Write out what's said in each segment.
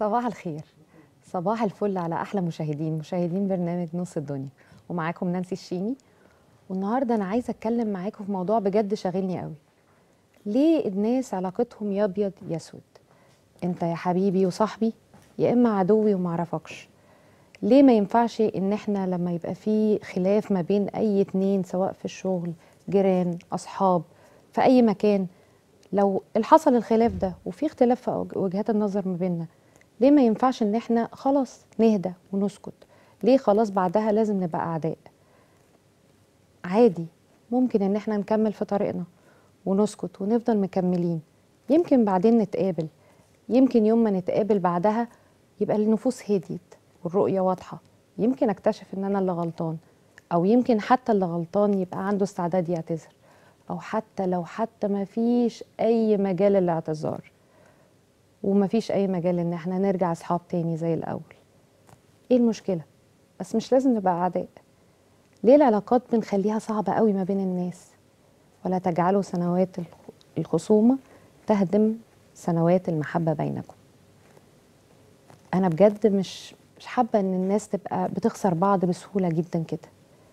صباح الخير صباح الفل على احلى مشاهدين مشاهدين برنامج نص الدنيا ومعاكم نانسي الشيني والنهارده انا عايزه اتكلم معاكم في موضوع بجد شاغلني قوي ليه الناس علاقتهم يا ابيض يا اسود انت يا حبيبي وصاحبي يا اما عدوي ومعرفكش ليه ما ينفعش ان احنا لما يبقى في خلاف ما بين اي اتنين سواء في الشغل جيران اصحاب في اي مكان لو حصل الخلاف ده وفي اختلاف في وجهات النظر ما بيننا ليه ما ينفعش ان احنا خلاص نهدى ونسكت ليه خلاص بعدها لازم نبقى اعداء عادي ممكن ان احنا نكمل في طريقنا ونسكت ونفضل مكملين يمكن بعدين نتقابل يمكن يوم ما نتقابل بعدها يبقى النفوس هديت والرؤية واضحة يمكن اكتشف ان انا اللي غلطان او يمكن حتى اللي غلطان يبقى عنده استعداد يعتذر او حتى لو حتى ما فيش اي مجال للاعتذار وما فيش اي مجال ان احنا نرجع اصحاب تاني زي الاول ايه المشكله بس مش لازم نبقى اعداء ليه العلاقات بنخليها صعبه قوي ما بين الناس ولا تجعلوا سنوات الخصومه تهدم سنوات المحبه بينكم انا بجد مش مش حابه ان الناس تبقى بتخسر بعض بسهوله جدا كده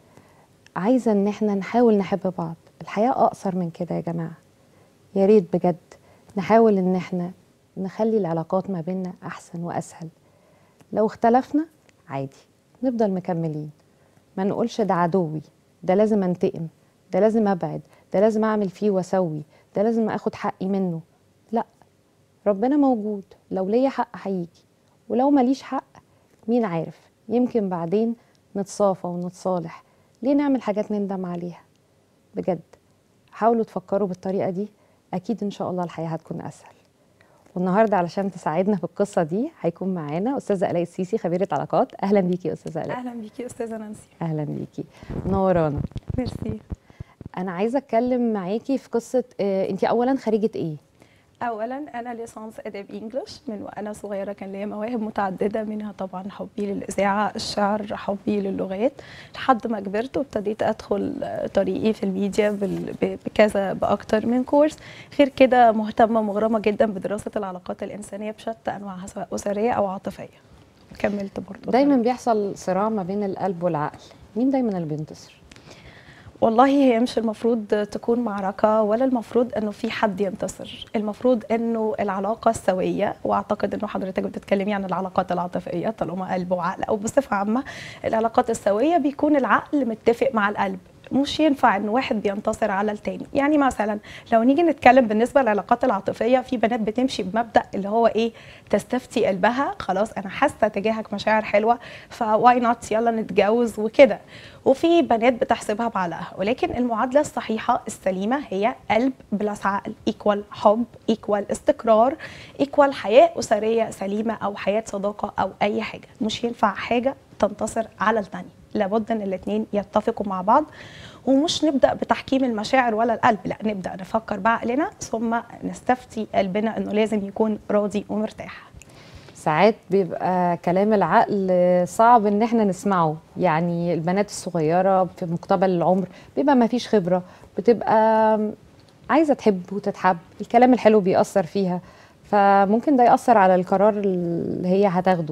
عايزه ان احنا نحاول نحب بعض الحياه اقصر من كده يا جماعه يا ريت بجد نحاول ان احنا نخلي العلاقات ما بيننا احسن واسهل لو اختلفنا عادي نفضل مكملين ما نقولش ده عدوي ده لازم انتقم ده لازم ابعد ده لازم اعمل فيه واسوي ده لازم اخد حقي منه لا ربنا موجود لو ليا حق هيجي ولو ماليش حق مين عارف يمكن بعدين نتصافى ونتصالح ليه نعمل حاجات نندم عليها بجد حاولوا تفكروا بالطريقه دي اكيد ان شاء الله الحياه هتكون اسهل والنهارده علشان تساعدنا في القصه دي هيكون معانا استاذه الاء السيسي خبيره علاقات اهلا بيكي يا استاذه الاء اهلا بيكي استاذه نانسي اهلا بيكي منورانا ميرسي انا عايزه اتكلم معاكي في قصه آه انت اولا خريجه ايه اولا انا ليسانس اداب انجلش من وانا صغيره كان ليا مواهب متعدده منها طبعا حبي للاذاعه الشعر حبي للغات لحد ما كبرت وابتديت ادخل طريقي في الميديا بكذا باكتر من كورس غير كده مهتمه مغرمه جدا بدراسه العلاقات الانسانيه بشتى انواعها سواء اسريه او عاطفيه كملت برضه دايما بيحصل صراع ما بين القلب والعقل مين دايما اللي بينتصر والله هي مش المفروض تكون معركة ولا المفروض انه في حد ينتصر المفروض انه العلاقة السوية واعتقد انه حضرتك بتتكلمي عن العلاقات العاطفية طالما قلب وعقل او بصفة عامة العلاقات السوية بيكون العقل متفق مع القلب مش ينفع ان واحد بينتصر على التاني يعني مثلا لو نيجي نتكلم بالنسبه للعلاقات العاطفيه في بنات بتمشي بمبدا اللي هو ايه تستفتي قلبها خلاص انا حاسه تجاهك مشاعر حلوه فواي نوت يلا نتجوز وكده وفي بنات بتحسبها بعقلها ولكن المعادله الصحيحه السليمه هي قلب بلس عقل ايكوال حب ايكوال استقرار ايكوال حياه اسريه سليمه او حياه صداقه او اي حاجه مش ينفع حاجه تنتصر على الثانيه لابد ان الاثنين يتفقوا مع بعض ومش نبدا بتحكيم المشاعر ولا القلب لا نبدا نفكر بعقلنا ثم نستفتي قلبنا انه لازم يكون راضي ومرتاح ساعات بيبقى كلام العقل صعب ان احنا نسمعه يعني البنات الصغيره في مقتبل العمر بيبقى ما فيش خبره بتبقى عايزه تحب وتتحب الكلام الحلو بيأثر فيها فممكن ده يأثر على القرار اللي هي هتاخده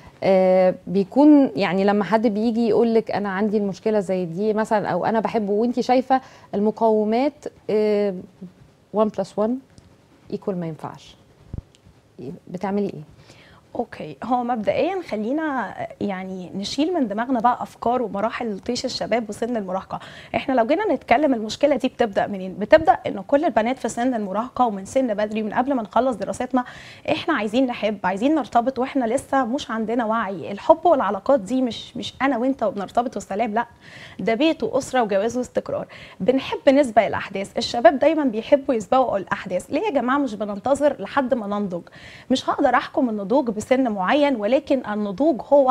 آه بيكون يعني لما حد بيجي يقول لك انا عندي المشكله زي دي مثلا او انا بحبه وانت شايفه المقومات 1 بلس 1 ايكوال ما ينفعش بتعملي ايه؟ اوكي هو مبدئيا خلينا يعني نشيل من دماغنا بقى افكار ومراحل طيش الشباب وسن المراهقه احنا لو جينا نتكلم المشكله دي بتبدا منين بتبدا ان كل البنات في سن المراهقه ومن سن بدري من قبل ما نخلص دراستنا احنا عايزين نحب عايزين نرتبط واحنا لسه مش عندنا وعي الحب والعلاقات دي مش مش انا وانت وبنرتبط والسلام لا ده بيت واسره وجواز واستقرار بنحب نسبق الاحداث الشباب دايما بيحبوا يسبقوا الاحداث ليه يا جماعه مش بننتظر لحد ما ننضج مش هقدر احكم النضوج بسن معين ولكن النضوج هو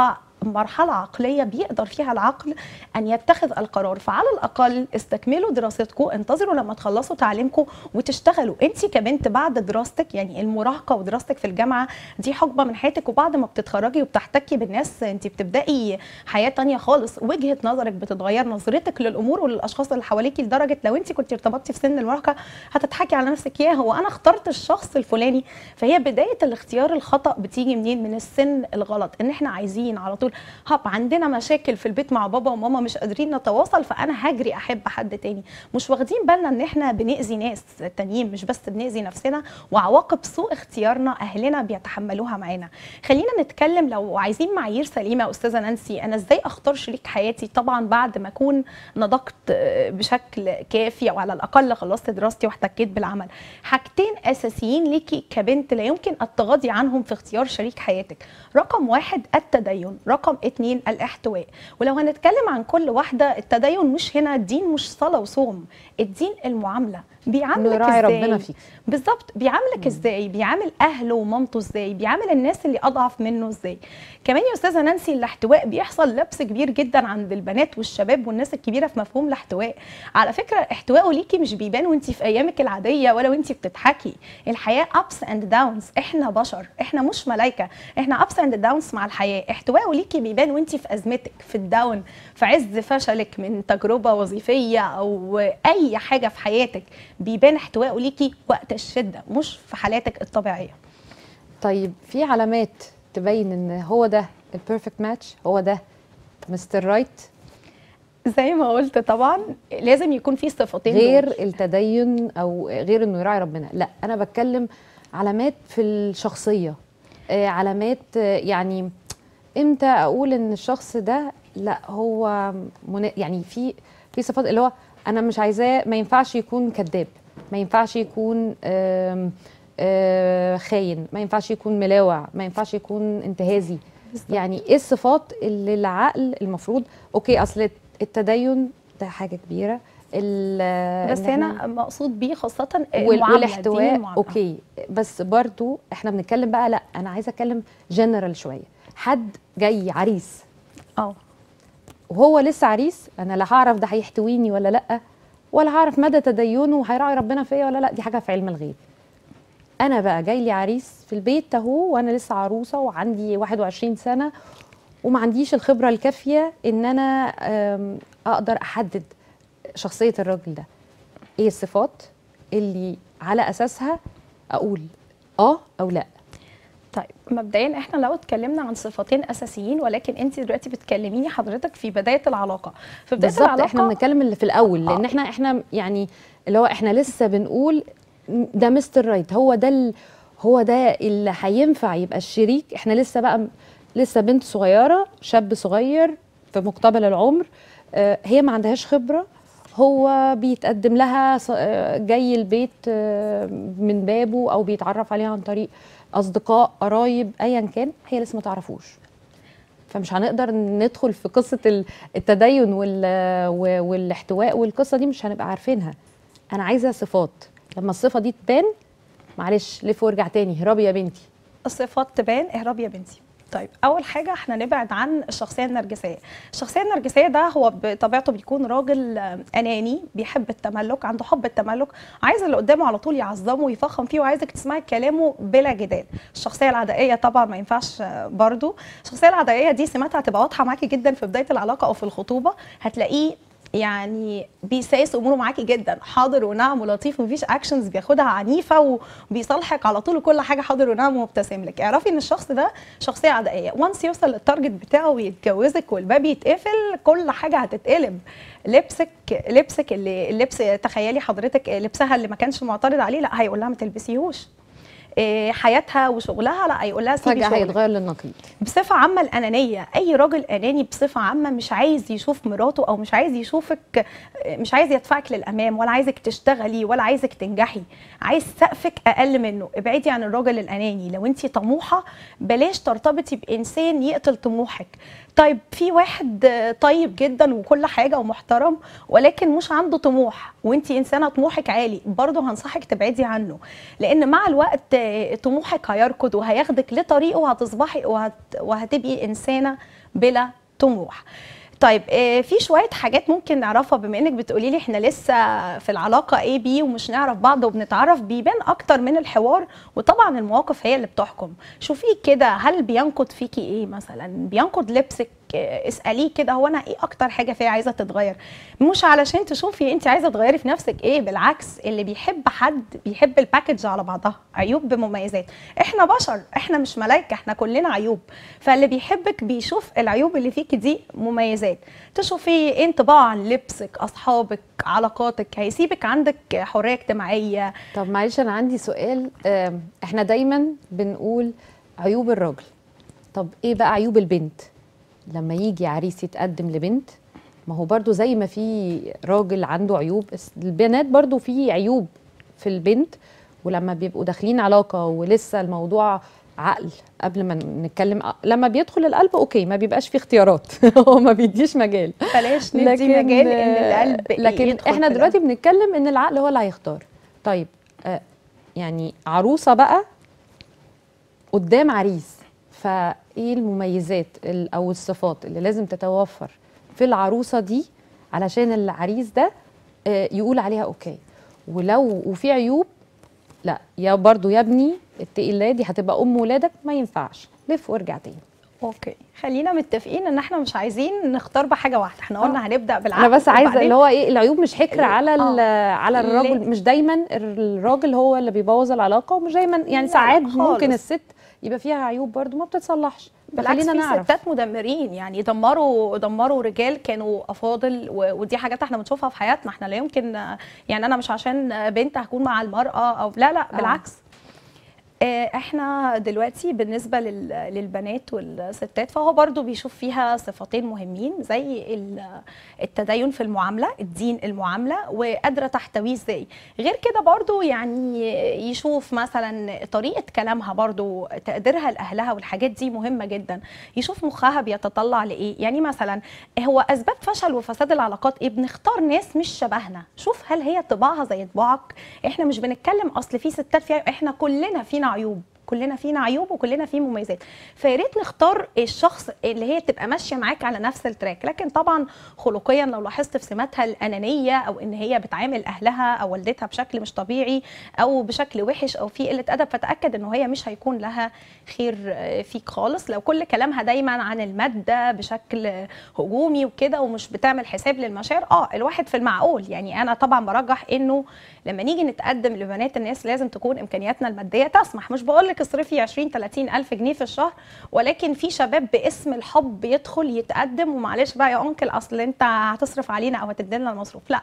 مرحله عقليه بيقدر فيها العقل ان يتخذ القرار فعلى الاقل استكملوا دراستكم انتظروا لما تخلصوا تعليمكم وتشتغلوا انت كبنت بعد دراستك يعني المراهقه ودراستك في الجامعه دي حقبه من حياتك وبعد ما بتتخرجي وبتحتكي بالناس انت بتبداي حياه تانية خالص وجهه نظرك بتتغير نظرتك للامور وللاشخاص اللي حواليكي لدرجه لو انت كنت ارتبطتي في سن المراهقه هتضحكي على نفسك يا هو انا اخترت الشخص الفلاني فهي بدايه الاختيار الخطا بتيجي منين من السن الغلط ان احنا عايزين على طول هب عندنا مشاكل في البيت مع بابا وماما مش قادرين نتواصل فانا هجري احب حد تاني مش واخدين بالنا ان احنا بنأذي ناس تانيين مش بس بنأذي نفسنا وعواقب سوء اختيارنا اهلنا بيتحملوها معانا خلينا نتكلم لو عايزين معايير سليمه يا استاذه نانسي انا ازاي اختار شريك حياتي طبعا بعد ما اكون نضجت بشكل كافي او على الاقل خلصت دراستي واحتكيت بالعمل حاجتين اساسيين ليكي كبنت لا يمكن التغاضي عنهم في اختيار شريك حياتك رقم واحد التدين رقم اتنين الاحتواء ولو هنتكلم عن كل واحده التدين مش هنا الدين مش صلاه وصوم الدين المعامله بيعاملك نراعي ازاي ربنا فيك بالظبط بيعاملك ازاي بيعامل اهله ومامته ازاي بيعامل الناس اللي اضعف منه ازاي كمان يا استاذه نانسي الاحتواء بيحصل لبس كبير جدا عند البنات والشباب والناس الكبيره في مفهوم الاحتواء على فكره احتوائه ليكي مش بيبان وانت في ايامك العاديه ولا وانت بتضحكي الحياه ابس اند داونز احنا بشر احنا مش ملائكه احنا ابس اند داونز مع الحياه احتوائه ليكي بيبان وانت في ازمتك في الداون في عز فشلك من تجربه وظيفيه او اي حاجه في حياتك بيبان احتوائه ليكي وقت الشده مش في حالاتك الطبيعيه طيب في علامات تبين ان هو ده البيرفكت ماتش هو ده مستر رايت زي ما قلت طبعا لازم يكون في صفتين غير دول. التدين او غير انه يراعي ربنا لا انا بتكلم علامات في الشخصيه آه، علامات آه، يعني امتى اقول ان الشخص ده لا هو منا... يعني في في صفات اللي هو انا مش عايزاه ما ينفعش يكون كذاب ما ينفعش يكون آم، آه، خاين ما ينفعش يكون ملاوع ما ينفعش يكون انتهازي بالظبط. يعني ايه الصفات اللي العقل المفروض اوكي اصل التدين ده حاجه كبيره ال- بس إن إحنا- هنا مقصود بيه خاصه وال- المعامله دي والاحتواء المعاملة. اوكي بس برضو احنا بنتكلم بقى لا انا عايزه اتكلم جنرال شويه حد جاي عريس اه وهو لسه عريس انا لا هعرف ده هيحتويني ولا لا ولا هعرف مدى تدينه وهيراعي ربنا فيا ولا لا دي حاجه في علم الغيب انا بقى جاي لي عريس في البيت اهو وانا لسه عروسه وعندي 21 سنه وما عنديش الخبره الكافيه ان انا أم، اقدر احدد شخصيه الراجل ده ايه الصفات اللي على اساسها اقول اه او لا طيب مبدئيا احنا لو اتكلمنا عن صفتين اساسيين ولكن انت دلوقتي بتكلميني حضرتك في بدايه العلاقه في بدايه بالظبط العلاقه احنا بنتكلم اللي في الاول لان آه. احنا احنا يعني اللي هو احنا لسه بنقول ده مستر رايت هو ده ال- هو ده اللي هينفع يبقى الشريك احنا لسه بقى م- لسه بنت صغيره شاب صغير في مقتبل العمر آه، هي ما عندهاش خبره هو بيتقدم لها ص- آه، جاي البيت آه، من بابه او بيتعرف عليها عن طريق اصدقاء قرايب ايا كان هي لسه ما تعرفوش فمش هنقدر ندخل في قصه ال- التدين وال- و- والاحتواء والقصه دي مش هنبقى عارفينها انا عايزه صفات لما الصفه دي تبان معلش لف وارجع تاني هربي يا بنتي الصفات تبان اهرب يا بنتي طيب اول حاجه احنا نبعد عن الشخصيه النرجسيه الشخصيه النرجسيه ده هو بطبيعته بيكون راجل آه، اناني بيحب التملك عنده حب التملك عايز اللي قدامه على طول يعظمه ويفخم فيه وعايزك تسمعي كلامه بلا جدال الشخصيه العدائيه طبعا ما ينفعش آه، برضو الشخصيه العدائيه دي سماتها هتبقى واضحه معاكي جدا في بدايه العلاقه او في الخطوبه هتلاقيه يعني بيسايس اموره معاكي جدا حاضر ونعم ولطيف ومفيش اكشنز بياخدها عنيفه وبيصالحك على طول وكل حاجه حاضر ونعم ومبتسم لك اعرفي ان الشخص ده شخصيه عدائيه وانس يوصل للتارجت بتاعه ويتجوزك والباب يتقفل كل حاجه هتتقلب لبسك لبسك اللي اللبس تخيلي حضرتك لبسها اللي ما كانش معترض عليه لا هيقول لها ما تلبسيهوش إيه، حياتها وشغلها لا هيقول لها سيبي فجاه شغلك هيتغير للنقيض بصفة عامة الأنانية أي راجل أناني بصفة عامة مش عايز يشوف مراته أو مش عايز يشوفك مش عايز يدفعك للأمام ولا عايزك تشتغلي ولا عايزك تنجحي عايز سقفك أقل منه ابعدي عن الراجل الأناني لو أنت طموحة بلاش ترتبطي بإنسان يقتل طموحك طيب في واحد آه، طيب جدا وكل حاجه ومحترم ولكن مش عنده طموح وانت انسانه طموحك عالي برضه هنصحك تبعدي عنه لان مع الوقت آه، طموحك هيركض وهياخدك لطريقه وهتصبحي وهت... وهتبقي انسانه بلا طموح طيب آه، في شويه حاجات ممكن نعرفها بما انك بتقولي لي احنا لسه في العلاقه اي بي ومش نعرف بعض وبنتعرف بيبان اكتر من الحوار وطبعا المواقف هي اللي بتحكم شوفي كده هل بينقد فيكي ايه مثلا بينقد لبسك آه، اساليه كده هو انا ايه اكتر حاجه فيها عايزه تتغير مش علشان تشوفي انت عايزه تغيري في نفسك ايه بالعكس اللي بيحب حد بيحب الباكج على بعضها عيوب بمميزات احنا بشر احنا مش ملائكه احنا كلنا عيوب فاللي بيحبك بيشوف العيوب اللي فيكي دي مميزات تشوفي ايه انطباع عن لبسك اصحابك علاقاتك هيسيبك عندك حريه اجتماعيه طب معلش انا عندي سؤال آم، احنا دايما بنقول عيوب الراجل طب ايه بقى عيوب البنت لما يجي عريس يتقدم لبنت ما هو برضو زي ما في راجل عنده عيوب بس البنات برضو في عيوب في البنت ولما بيبقوا داخلين علاقة ولسه الموضوع عقل قبل ما نتكلم لما بيدخل القلب اوكي ما بيبقاش فيه اختيارات هو ما بيديش مجال بلاش ندي مجال ان القلب لكن يدخل احنا في دلوقتي بنتكلم ان العقل هو اللي هيختار طيب آه يعني عروسه بقى قدام عريس فايه المميزات ال- او الصفات اللي لازم تتوفر في العروسه دي علشان العريس ده آه يقول عليها اوكي ولو وفي عيوب لا يا برضو يا ابني اتقي الله دي هتبقى ام ولادك ما ينفعش لف وارجع تاني اوكي خلينا متفقين ان احنا مش عايزين نختار بحاجه واحده احنا قلنا هنبدا بالعقل انا بس عايزه وبعدين- اللي هو ايه العيوب مش حكر على ال- آه. على الراجل ليه؟ مش دايما الراجل هو اللي بيبوظ العلاقه ومش دايما يعني لا، ساعات خالص. ممكن الست يبقى فيها عيوب برضو ما بتتصلحش بالعكس خلينا في نعرف ستات مدمرين يعني دمروا دمروا رجال كانوا افاضل و- ودي حاجات احنا بنشوفها في حياتنا احنا لا يمكن يعني انا مش عشان بنت هكون مع المراه او لا لا بالعكس آه، احنا دلوقتي بالنسبه لل- للبنات والستات فهو برضو بيشوف فيها صفتين مهمين زي ال- التدين في المعامله الدين المعامله وقادره تحتويه ازاي غير كده برضو يعني يشوف مثلا طريقه كلامها برضو تقديرها لاهلها والحاجات دي مهمه جدا يشوف مخها بيتطلع لايه يعني مثلا هو اسباب فشل وفساد العلاقات ايه بنختار ناس مش شبهنا شوف هل هي طباعها زي طباعك احنا مش بنتكلم اصل في ستات فيها احنا كلنا فينا عيوب كلنا فينا عيوب وكلنا فيه مميزات فيا ريت نختار الشخص اللي هي تبقى ماشيه معاك على نفس التراك لكن طبعا خلقيا لو لاحظت في سماتها الانانيه او ان هي بتعامل اهلها او والدتها بشكل مش طبيعي او بشكل وحش او في قله ادب فتاكد انه هي مش هيكون لها خير آه، فيك خالص لو كل كلامها دايما عن الماده بشكل هجومي وكده ومش بتعمل حساب للمشاعر اه الواحد في المعقول يعني انا طبعا برجح انه لما نيجي نتقدم لبنات الناس لازم تكون امكانياتنا الماديه تسمح مش بقول لك اصرفي 20 30 الف جنيه في الشهر ولكن في شباب باسم الحب يدخل يتقدم ومعلش بقى يا انكل اصل انت هتصرف علينا او هتدي لنا المصروف لا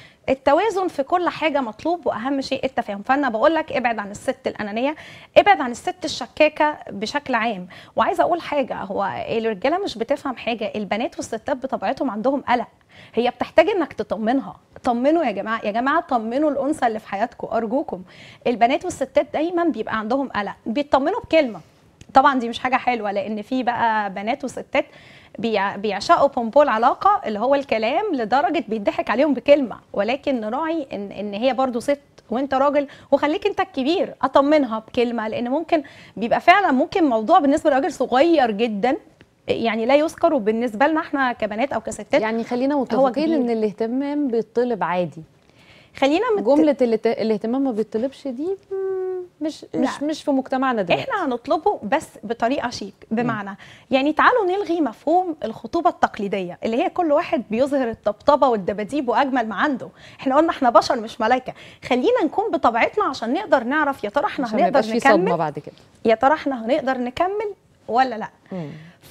التوازن في كل حاجه مطلوب واهم شيء التفاهم فانا بقول لك ابعد عن الست الانانيه ابعد عن الست الشكاكه بشكل عام وعايزه اقول حاجه هو الرجاله مش بتفهم حاجه البنات والستات بطبيعتهم عندهم قلق هي بتحتاج انك تطمنها طمنوا يا جماعه يا جماعه طمنوا الانثى اللي في حياتكم ارجوكم البنات والستات دايما بيبقى عندهم قلق بيطمنوا بكلمه طبعا دي مش حاجه حلوه لان في بقى بنات وستات بيع- بيعشقوا بومبو العلاقه اللي هو الكلام لدرجه بيضحك عليهم بكلمه ولكن نراعي ان ان هي برضو ست وانت راجل وخليك انت الكبير اطمنها بكلمه لان ممكن بيبقى فعلا ممكن موضوع بالنسبه لراجل صغير جدا يعني لا يذكر وبالنسبه لنا احنا كبنات او كستات يعني خلينا متفقين كبير. ان الاهتمام بيطلب عادي خلينا مت... جمله الاهت- الاهتمام ما بيطلبش دي مم، مش مش مش في مجتمعنا دلوقتي احنا هنطلبه بس بطريقه شيك بمعنى يعني تعالوا نلغي مفهوم الخطوبه التقليديه اللي هي كل واحد بيظهر الطبطبه والدباديب واجمل ما عنده احنا قلنا احنا بشر مش ملائكه خلينا نكون بطبيعتنا عشان نقدر نعرف يا ترى احنا عشان ما هنقدر يبقاش في صدمه نكمل بعد كده يا ترى احنا هنقدر نكمل ولا لا مم.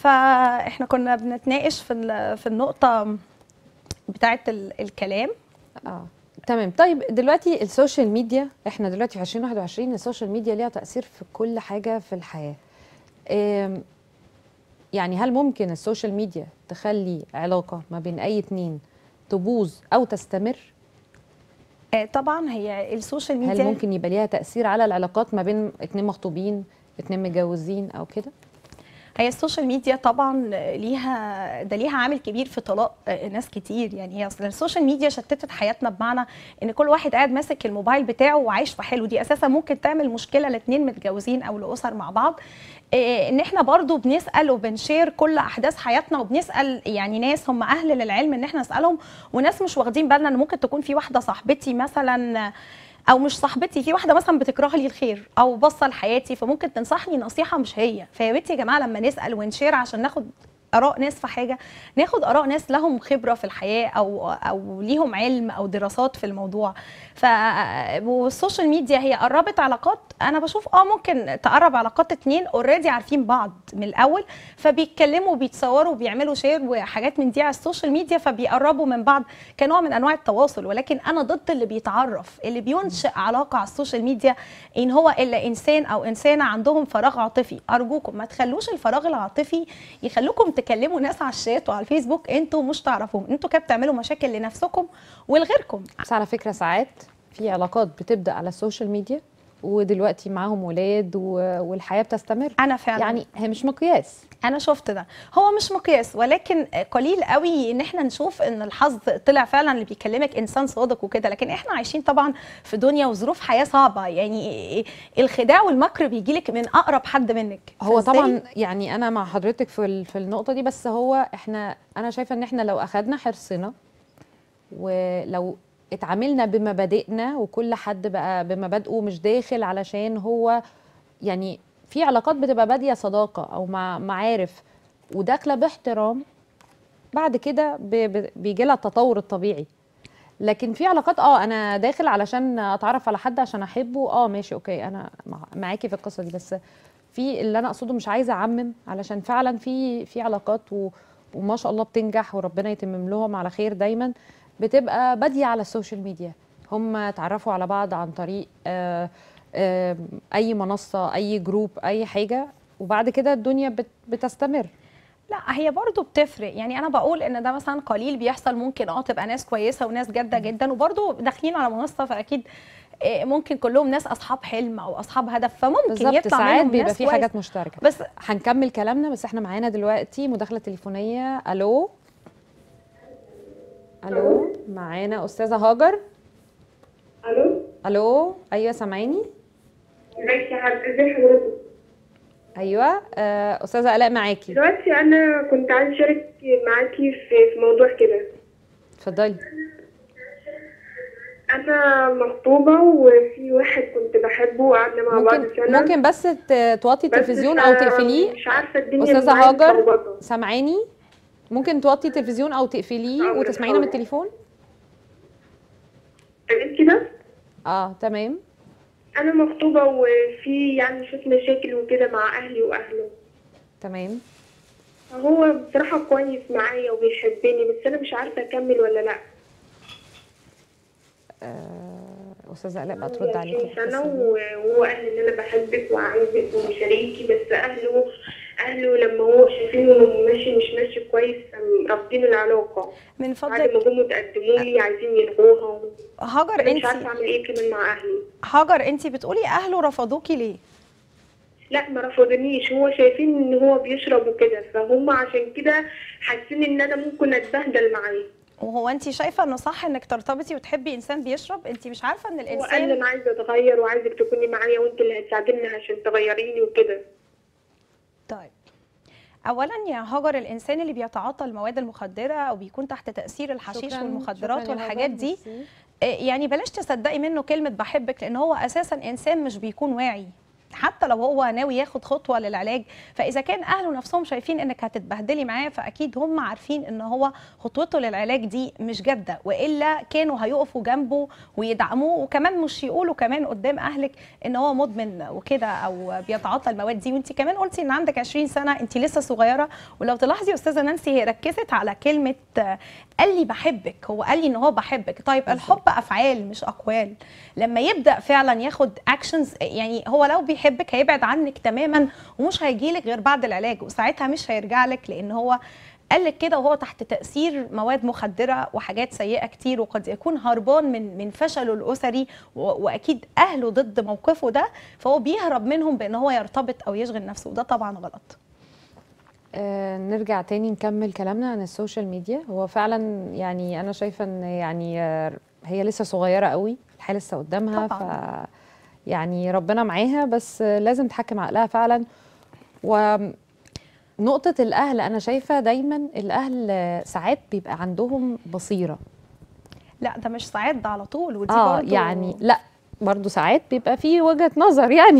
فاحنا كنا بنتناقش في ال- في النقطه بتاعه ال- الكلام اه تمام طيب دلوقتي السوشيال ميديا احنا دلوقتي في 2021 السوشيال ميديا ليها تأثير في كل حاجة في الحياة آم، يعني هل ممكن السوشيال ميديا تخلي علاقة ما بين أي اتنين تبوظ أو تستمر؟ آه، طبعا هي السوشيال هل ميديا ممكن يبقى ليها تأثير على العلاقات ما بين اتنين مخطوبين اتنين متجوزين أو كده؟ هي السوشيال ميديا طبعا ليها ده ليها عامل كبير في طلاق ناس كتير يعني هي اصلا السوشيال ميديا شتتت حياتنا بمعنى ان كل واحد قاعد ماسك الموبايل بتاعه وعايش في حاله دي اساسا ممكن تعمل مشكله لاثنين متجوزين او لاسر مع بعض إيه، ان احنا برضو بنسال وبنشير كل احداث حياتنا وبنسال يعني ناس هم اهل للعلم ان احنا نسالهم وناس مش واخدين بالنا ان ممكن تكون في واحده صاحبتي مثلا او مش صاحبتي في واحده مثلا بتكره لي الخير او باصه لحياتي فممكن تنصحني نصيحه مش هي فيا ريت يا جماعه لما نسال ونشير عشان ناخد اراء ناس في حاجه ناخد اراء ناس لهم خبره في الحياه او او ليهم علم او دراسات في الموضوع ف والسوشيال ميديا هي قربت علاقات انا بشوف اه ممكن تقرب علاقات اتنين اوريدي عارفين بعض من الاول فبيتكلموا وبيتصوروا وبيعملوا شير وحاجات من دي على السوشيال ميديا فبيقربوا من بعض كنوع من انواع التواصل ولكن انا ضد اللي بيتعرف اللي بينشئ علاقه على السوشيال ميديا ان هو الا انسان او انسانه عندهم فراغ عاطفي ارجوكم ما تخلوش الفراغ العاطفي يخلوكم تكلموا ناس على الشات وعلى الفيسبوك انتوا مش تعرفوهم انتوا كده بتعملوا مشاكل لنفسكم ولغيركم بس على فكره ساعات في علاقات بتبدا على السوشيال ميديا ودلوقتي معاهم ولاد و- والحياه بتستمر انا فعلا يعني هي مش مقياس انا شفت ده هو مش مقياس ولكن قليل قوي ان احنا نشوف ان الحظ طلع فعلا اللي بيكلمك انسان صادق وكده لكن احنا عايشين طبعا في دنيا وظروف حياه صعبه يعني الخداع والمكر بيجيلك من اقرب حد منك هو فإزاي؟ طبعا يعني انا مع حضرتك في ال- في النقطه دي بس هو احنا انا شايفه ان احنا لو اخدنا حرصنا ولو اتعاملنا بمبادئنا وكل حد بقى بمبادئه مش داخل علشان هو يعني في علاقات بتبقى باديه صداقه او مع معارف وداخله باحترام بعد كده بيجي لها التطور الطبيعي لكن في علاقات اه انا داخل علشان اتعرف على حد عشان احبه اه ماشي اوكي انا مع- معاكي في القصه دي بس في اللي انا اقصده مش عايزه اعمم علشان فعلا في في علاقات و وما شاء الله بتنجح وربنا يتمم لهم على خير دايما بتبقى باديه على السوشيال ميديا هم اتعرفوا على بعض عن طريق آه آه اي منصه اي جروب اي حاجه وبعد كده الدنيا بت بتستمر لا هي برضو بتفرق يعني انا بقول ان ده مثلا قليل بيحصل ممكن اه تبقى ناس كويسه وناس جاده جدا وبرضو داخلين على منصه فاكيد آه، ممكن كلهم ناس اصحاب حلم او اصحاب هدف فممكن بالظبط يطلع ساعات منهم بيبقى ناس في كويس. حاجات مشتركه بس هنكمل كلامنا بس احنا معانا دلوقتي مداخله تليفونيه الو الو معانا استاذه هاجر الو الو ايوه سامعيني ازيك يا حضرتك ازي حضرتك ايوه آه، استاذه الاء معاكي دلوقتي انا كنت عايزه اشارك معاكي في في موضوع كده اتفضلي انا مخطوبه وفي واحد كنت بحبه وقعدنا مع بعض ممكن سنه ممكن بس ت- توطي بس التلفزيون ف- او تقفليه مش عارفه الدنيا استاذه معايا هاجر متلخبطة. سامعاني ممكن توطي التلفزيون او تقفليه حاضر، وتسمعينا من حاضر. التليفون تمام كده اه تمام انا مخطوبه وفي يعني شويه مشاكل وكده مع اهلي واهله تمام هو بصراحه كويس معايا وبيحبني بس انا مش عارفه اكمل ولا لا آه، استاذه الاء بقى ترد عليكي 20 في سنة القصة دي. و- وهو قال ان انا بحبك وعايزك وشريكي بس اهله اهله لما هو شايفين انه ماشي مش ماشي كويس قام رافضين العلاقة من بعد فضلك ما جم تقدموا لي عايزين يلغوها هاجر انا مش انت عارفة اعمل ايه كمان مع اهلي هاجر انت بتقولي اهله رفضوكي ليه لا ما رفضنيش هو شايفين ان هو بيشرب وكده فهم عشان كده حاسين ان انا ممكن اتبهدل معاه وهو انت شايفه انه صح انك ترتبطي وتحبي انسان بيشرب انت مش عارفه ان هو قال لي الانسان انا عايزة اتغير وعايزك تكوني معايا وانت اللي هتساعديني عشان تغيريني وكده طيب اولا يا هاجر الانسان اللي بيتعاطى المواد المخدره او بيكون تحت تاثير الحشيش شكراً- والمخدرات شكراً يا والحاجات هاجر، دي ميرسي. آه، يعني بلاش تصدقي منه كلمه بحبك لان هو اساسا انسان مش بيكون واعي حتى لو هو ناوي ياخد خطوه للعلاج فاذا كان اهله نفسهم شايفين انك هتتبهدلي معاه فاكيد هم عارفين ان هو خطوته للعلاج دي مش جاده والا كانوا هيقفوا جنبه ويدعموه وكمان مش يقولوا كمان قدام اهلك ان هو مدمن وكده او بيتعاطى المواد دي وانت كمان قلتي ان عندك 20 سنه انت لسه صغيره ولو تلاحظي يا استاذه نانسي هي ركزت على كلمه آه، قال لي بحبك هو قال لي ان هو بحبك طيب الحب افعال مش اقوال لما يبدا فعلا ياخد اكشنز يعني هو لو بيحبك هيبعد عنك تماما ومش هيجيلك غير بعد العلاج وساعتها مش هيرجع لك لان هو قال لك كده وهو تحت تاثير مواد مخدره وحاجات سيئه كتير وقد يكون هربان من من فشله الاسري و- واكيد اهله ضد موقفه ده فهو بيهرب منهم بان هو يرتبط او يشغل نفسه وده طبعا غلط آه نرجع تاني نكمل كلامنا عن السوشيال ميديا هو فعلا يعني انا شايفه ان يعني آه، هي لسه صغيره قوي الحياه لسه قدامها طبعاً. ف يعني ربنا معاها بس آه، لازم تحكم عقلها فعلا ونقطة الأهل أنا شايفة دايما الأهل آه، ساعات بيبقى عندهم بصيرة لا ده مش ساعات ده على طول ودي اه برضو يعني لا برضو ساعات بيبقى في وجهة نظر يعني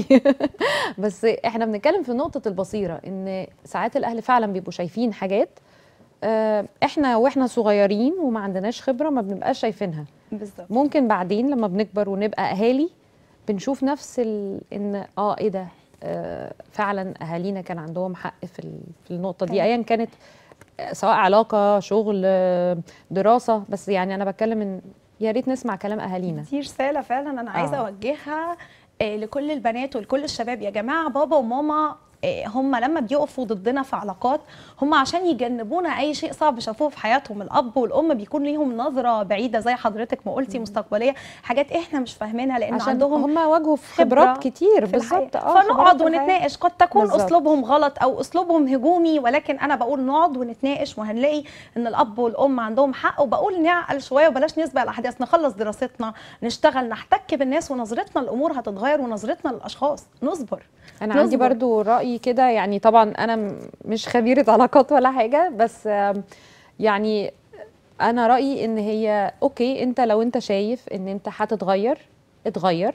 بس احنا بنتكلم في نقطة البصيرة ان ساعات الاهل فعلا بيبقوا شايفين حاجات آه، احنا واحنا صغيرين وما عندناش خبرة ما بنبقاش شايفينها بالظبط ممكن بعدين لما بنكبر ونبقى اهالي بنشوف نفس ال... ان اه ايه ده آه فعلا اهالينا كان عندهم حق في ال- في النقطة دي طبعاً. ايا كانت آه، سواء علاقة شغل آه، دراسة بس يعني انا بتكلم ان يا ريت نسمع كلام اهالينا دي رساله فعلا انا عايزه آه. اوجهها آه، لكل البنات ولكل الشباب يا جماعه بابا وماما آه، هم لما بيقفوا ضدنا في علاقات هم عشان يجنبونا اي شيء صعب شافوه في حياتهم الاب والام بيكون ليهم نظره بعيده زي حضرتك ما قلتي مستقبليه حاجات احنا مش فاهمينها لان عشان عندهم هم واجهوا في خبرة خبرات كتير في بالظبط الحياة. خبرات فنقعد في الحياة. ونتناقش قد تكون بالظبط. اسلوبهم غلط او اسلوبهم هجومي ولكن انا بقول نقعد ونتناقش وهنلاقي ان الاب والام عندهم حق وبقول نعقل شويه وبلاش نسبق الاحداث نخلص دراستنا نشتغل نحتك بالناس ونظرتنا للامور هتتغير ونظرتنا للاشخاص نصبر انا عندي نصبر. برضو راي كده يعني طبعا انا م- مش خبيره علاقات ولا حاجه بس آم، يعني انا رايي ان هي اوكي انت لو انت شايف ان انت هتتغير اتغير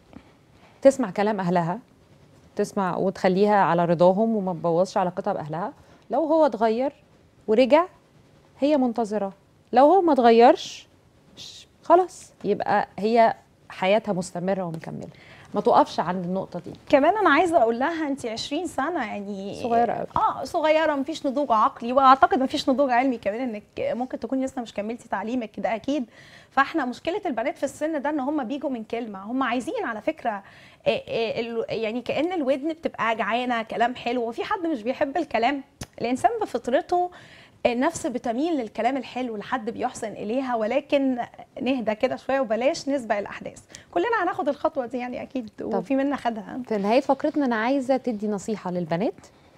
تسمع كلام اهلها تسمع وتخليها على رضاهم وما تبوظش علاقتها باهلها لو هو اتغير ورجع هي منتظره لو هو ما اتغيرش مش- خلاص يبقى هي حياتها مستمره ومكمله ما تقفش عند النقطه دي كمان انا عايزه اقول لها انت 20 سنه يعني صغيرة أوي. اه صغيره مفيش نضوج عقلي واعتقد مفيش نضوج علمي كمان انك ممكن تكوني لسه مش كملتي تعليمك ده اكيد فاحنا مشكله البنات في السن ده ان هم بيجوا من كلمه هم عايزين على فكره آه، آه، ال- يعني كان الودن بتبقى جعانه كلام حلو وفي حد مش بيحب الكلام الانسان بفطرته النفس بتميل للكلام الحلو لحد بيحسن اليها ولكن نهدى كده شويه وبلاش نسبق الاحداث كلنا هناخد الخطوه دي يعني اكيد وفي منا خدها في نهايه فقرتنا انا عايزه تدي نصيحه للبنات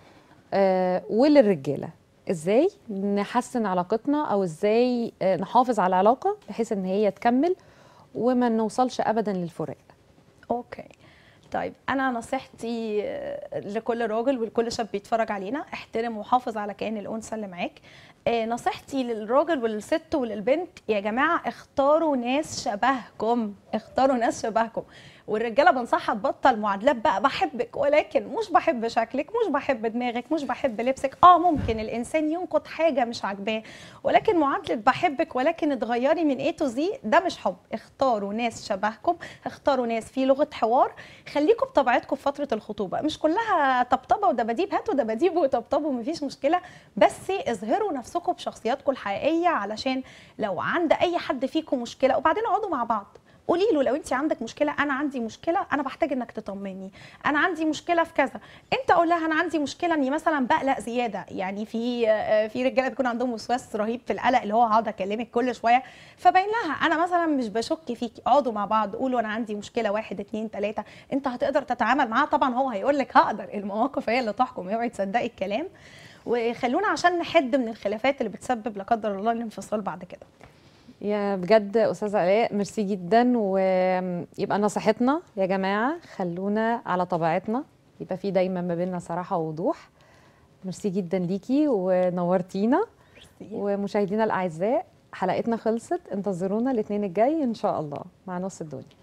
آه وللرجاله ازاي نحسن علاقتنا او ازاي آه نحافظ على العلاقه بحيث ان هي تكمل وما نوصلش ابدا للفراق اوكي طيب انا نصيحتي آه، لكل راجل ولكل شاب بيتفرج علينا احترم وحافظ على كيان الانثى اللي معاك آه، نصيحتي للراجل وللست وللبنت يا جماعه اختاروا ناس شبهكم اختاروا ناس شبهكم والرجاله بنصحها تبطل معادلات بقى بحبك ولكن مش بحب شكلك مش بحب دماغك مش بحب لبسك اه ممكن الانسان ينقد حاجه مش عاجباه ولكن معادله بحبك ولكن اتغيري من ايه تو زي ده مش حب اختاروا ناس شبهكم اختاروا ناس في لغه حوار خليكم بطبيعتكم في فتره الخطوبه مش كلها طبطبه ودباديب هاتوا دباديب وطبطبوا مفيش مشكله بس اظهروا نفسكم بشخصياتكم الحقيقيه علشان لو عند اي حد فيكم مشكله وبعدين اقعدوا مع بعض قولي له لو انت عندك مشكله انا عندي مشكله انا بحتاج انك تطمني انا عندي مشكله في كذا انت قول لها انا عندي مشكله اني مثلا بقلق زياده يعني في آه، في رجاله بيكون عندهم وسواس رهيب في القلق اللي هو هقعد اكلمك كل شويه فبين لها انا مثلا مش بشك فيكي اقعدوا مع بعض قولوا انا عندي مشكله واحد اتنين تلاته انت هتقدر تتعامل معاها طبعا هو هيقول لك هقدر المواقف هي اللي تحكم اوعي تصدقي الكلام وخلونا عشان نحد من الخلافات اللي بتسبب لا قدر الله الانفصال بعد كده يا بجد استاذه الاء ميرسي جدا ويبقى نصيحتنا يا جماعه خلونا على طبيعتنا يبقى في دايما ما بيننا صراحه ووضوح ميرسي جدا ليكي ونورتينا ومشاهدينا الاعزاء حلقتنا خلصت انتظرونا الاثنين الجاي ان شاء الله مع نص الدنيا